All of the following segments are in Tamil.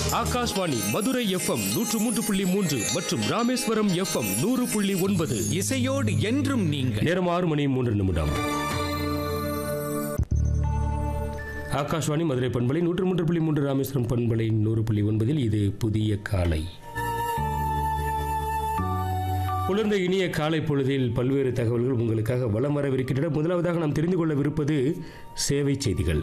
ஆகாஷ்வாணி மதுரை எஃப்எம் நூற்று மூன்று புள்ளி மூன்று மற்றும் ராமேஸ்வரம் எஃப்எம் நூறு புள்ளி ஒன்பது இசையோடு என்றும் நீங்கள் நேரம் ஆறு மணி மூன்று நிமிடம் ஆகாஷ்வாணி மதுரை பண்பலை நூற்று மூன்று புள்ளி மூன்று ராமேஸ்வரம் பண்பலை நூறு புள்ளி ஒன்பதில் இது புதிய காலை புலர்ந்த இனிய காலை பொழுதில் பல்வேறு தகவல்கள் உங்களுக்காக வலம் வரவிருக்கின்றன முதலாவதாக நாம் தெரிந்து கொள்ளவிருப்பது சேவை செய்திகள்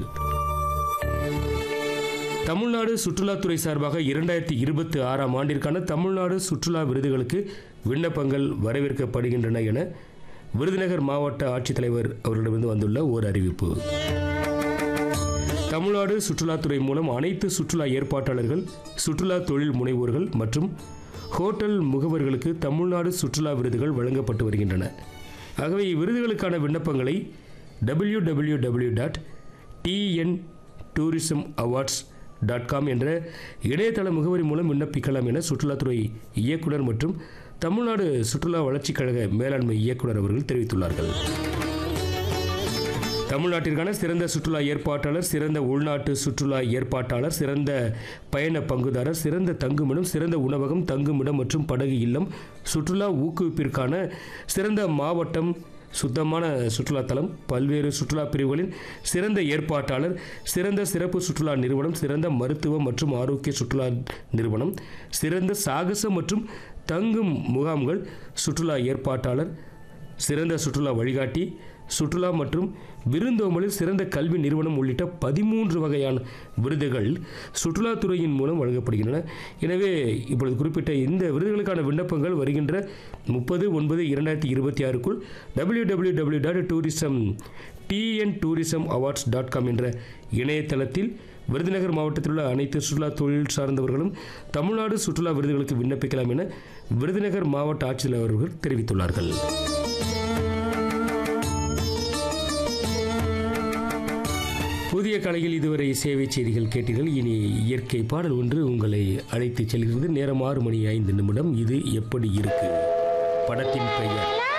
தமிழ்நாடு சுற்றுலாத்துறை சார்பாக இரண்டாயிரத்தி இருபத்தி ஆறாம் ஆண்டிற்கான தமிழ்நாடு சுற்றுலா விருதுகளுக்கு விண்ணப்பங்கள் வரவேற்கப்படுகின்றன என விருதுநகர் மாவட்ட ஆட்சித்தலைவர் அவர்களிடமிருந்து வந்துள்ள ஓர் அறிவிப்பு தமிழ்நாடு சுற்றுலாத்துறை மூலம் அனைத்து சுற்றுலா ஏற்பாட்டாளர்கள் சுற்றுலா தொழில் முனைவோர்கள் மற்றும் ஹோட்டல் முகவர்களுக்கு தமிழ்நாடு சுற்றுலா விருதுகள் வழங்கப்பட்டு வருகின்றன ஆகவே இவ்விருதுகளுக்கான விண்ணப்பங்களை W W W dot TN tourism awards dot com என்ற இணையதள முகவரி மூலம் விண்ணப்பிக்கலாம் என சுற்றுலாத்துறை இயக்குனர் மற்றும் தமிழ்நாடு சுற்றுலா வளர்ச்சிக் கழக மேலாண்மை இயக்குனர் அவர்கள் தெரிவித்துள்ளார்கள் தமிழ்நாட்டிற்கான சிறந்த சுற்றுலா ஏற்பாட்டாளர் சிறந்த உள்நாட்டு சுற்றுலா ஏற்பாட்டாளர் சிறந்த பயண பங்குதாரர் சிறந்த தங்குமிடம் சிறந்த உணவகம் தங்குமிடம் மற்றும் படகு இல்லம் சுற்றுலா ஊக்குவிப்பிற்கான சிறந்த மாவட்டம் சுத்தமான சுற்றுலாத்தலம் பல்வேறு சுற்றுலா பிரிவுகளின் சிறந்த ஏற்பாட்டாளர் சிறந்த சிறப்பு சுற்றுலா நிறுவனம் சிறந்த மருத்துவ மற்றும் ஆரோக்கிய சுற்றுலா நிறுவனம் சிறந்த சாகச மற்றும் தங்கும் முகாம்கள் சுற்றுலா ஏற்பாட்டாளர் சிறந்த சுற்றுலா வழிகாட்டி சுற்றுலா மற்றும் விருந்தோம்பலில் சிறந்த கல்வி நிறுவனம் உள்ளிட்ட பதிமூன்று வகையான விருதுகள் சுற்றுலாத்துறையின் மூலம் வழங்கப்படுகின்றன எனவே இப்பொழுது குறிப்பிட்ட இந்த விருதுகளுக்கான விண்ணப்பங்கள் வருகின்ற முப்பது ஒன்பது இரண்டாயிரத்தி இருபத்தி ஆறுக்குள் W W W dot tourism TN tourism awards dot com என்ற இணையதளத்தில் விருதுநகர் மாவட்டத்தில் உள்ள அனைத்து சுற்றுலா தொழில் சார்ந்தவர்களும் தமிழ்நாடு சுற்றுலா விருதுகளுக்கு விண்ணப்பிக்கலாம் என விருதுநகர் மாவட்ட ஆட்சித்தலைவர் அவர்கள் தெரிவித்துள்ளார்கள் புதிய கலையில் இதுவரை சேவை செய்திகள் கேட்டீர்கள் இனி இயற்கை பாடல் ஒன்று உங்களை அழைத்து செல்கிறது நேரம் ஆறு மணி ஐந்து நிமிடம் இது எப்படி இருக்கு படத்தின் பெயர்